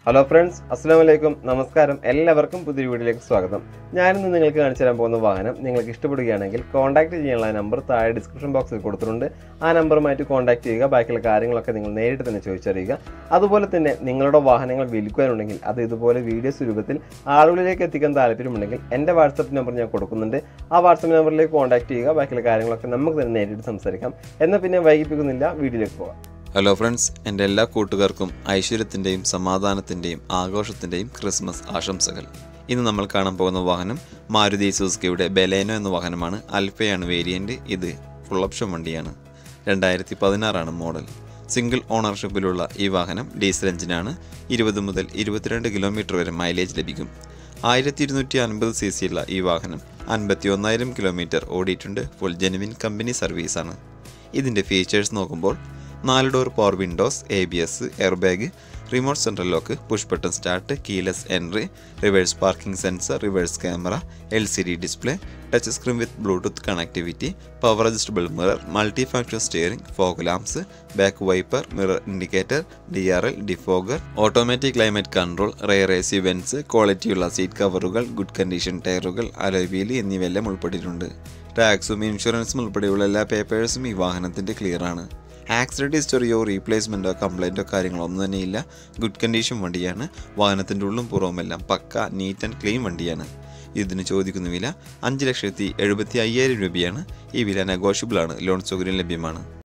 hello friends അസ്സാം വലൈക്കും നമസ്കാരം എല്ലാവർക്കും പുതിയ വീഡിയോയിലേക്ക് സ്വാഗതം ഞാനിന്ന് നിങ്ങൾക്ക് കാണിച്ചു തരാൻ പോകുന്ന വാഹനം നിങ്ങൾക്ക് ഇഷ്ടപ്പെടുകയാണെങ്കിൽ കോൺടാക്ട് ചെയ്യാനുള്ള നമ്പർ താഴെ ഡിസ്ക്രിപ്ഷൻ ബോക്സിൽ കൊടുത്തിട്ടുണ്ട് ആ നമ്പറുമായിട്ട് കോൺടാക്ട് ചെയ്യുക ബാക്കിയുള്ള കാര്യങ്ങളൊക്കെ നിങ്ങൾ നേരിട്ട് തന്നെ ചോദിച്ചറിയുക അതുപോലെ തന്നെ നിങ്ങളുടെ വാഹനങ്ങൾ വിൽക്കുവാനുണ്ടെങ്കിൽ അത് ഇതുപോലെ വീഡിയോസ് രൂപത്തിൽ ആളുകളിലേക്ക് എത്തിക്കാൻ താല്പര്യമുണ്ടെങ്കിൽ എൻ്റെ വാട്സപ്പ് നമ്പർ ഞാൻ കൊടുക്കുന്നുണ്ട് ആ വാട്സപ്പ് നമ്പറിലേക്ക് കോൺടാക്ട് ചെയ്യുക ബാക്കിയുള്ള കാര്യങ്ങളൊക്കെ നമുക്ക് തന്നെ നേരിട്ട് സംസാരിക്കാം എന്നാൽ പിന്നെ വൈകിപ്പിക്കുന്നില്ല വീഡിയോയിലേക്ക് പോകാം ഹലോ ഫ്രണ്ട്സ് എൻ്റെ എല്ലാ കൂട്ടുകാർക്കും ഐശ്വര്യത്തിൻ്റെയും സമാധാനത്തിൻ്റെയും ആഘോഷത്തിൻ്റെയും ക്രിസ്മസ് ആശംസകൾ ഇന്ന് നമ്മൾ കാണാൻ പോകുന്ന വാഹനം മാരുതി സുസുക്കിയുടെ ബെലേനോ എന്ന വാഹനമാണ് അൽഫയാണ് വേരിയൻ്റ് ഇത് ഫുൾ ഓപ്ഷൻ വണ്ടിയാണ് രണ്ടായിരത്തി പതിനാറാണ് മോഡൽ സിംഗിൾ ഓണർഷിപ്പിലുള്ള ഈ വാഹനം ഡീസൽ എഞ്ചിനാണ് ഇരുപത് മുതൽ ഇരുപത്തിരണ്ട് കിലോമീറ്റർ വരെ മൈലേജ് ലഭിക്കും ആയിരത്തി ഇരുന്നൂറ്റി അൻപത് സി സിയുള്ള ഈ വാഹനം അൻപത്തി ഒന്നായിരം കിലോമീറ്റർ ഓടിയിട്ടുണ്ട് ഫുൾ ജെനുവിൻ കമ്പനി സർവീസാണ് ഇതിൻ്റെ ഫീച്ചേഴ്സ് നോക്കുമ്പോൾ നാല് door power windows A B S air bag remote central lock push button start keyless entry reverse parking sensor reverse camera L C D display touch screen with bluetooth connectivity power adjustable mirror multi factor steering fog lamps back wiper mirror indicator D R L defogger automatic climate control rear A C vents ക്വാളിറ്റിയുള്ള seat കവറുകൾ good condition ടയറുകൾ alloy wheel എന്നിവയെല്ലാം ഉൾപ്പെട്ടിട്ടുണ്ട് ടാക്സും ഇൻഷുറൻസും ഉൾപ്പെടെയുള്ള എല്ലാ പേപ്പേഴ്സും ഈ വാഹനത്തിൻ്റെ ക്ലിയർ ആണ് ആക്സിഡൻറ്റ് ഹിസ്റ്ററിയോ റീപ്ലേസ്മെൻറ്റോ കംപ്ലൈൻറ്റോ കാര്യങ്ങളോ ഒന്നും തന്നെയില്ല ഗുഡ് കണ്ടീഷൻ വണ്ടിയാണ് വാഹനത്തിൻ്റെ ഉള്ളും പുറവുമെല്ലാം പക്ക നീറ്റ് ആൻഡ് ക്ലീൻ വണ്ടിയാണ് ഇതിന് ചോദിക്കുന്ന വില അഞ്ച് ലക്ഷത്തി എഴുപത്തി അയ്യായിരം രൂപയാണ് ഈ വില നെഗോഷ്യബിൾ ആണ് ലോൺ സൗകര്യം ലഭ്യമാണ്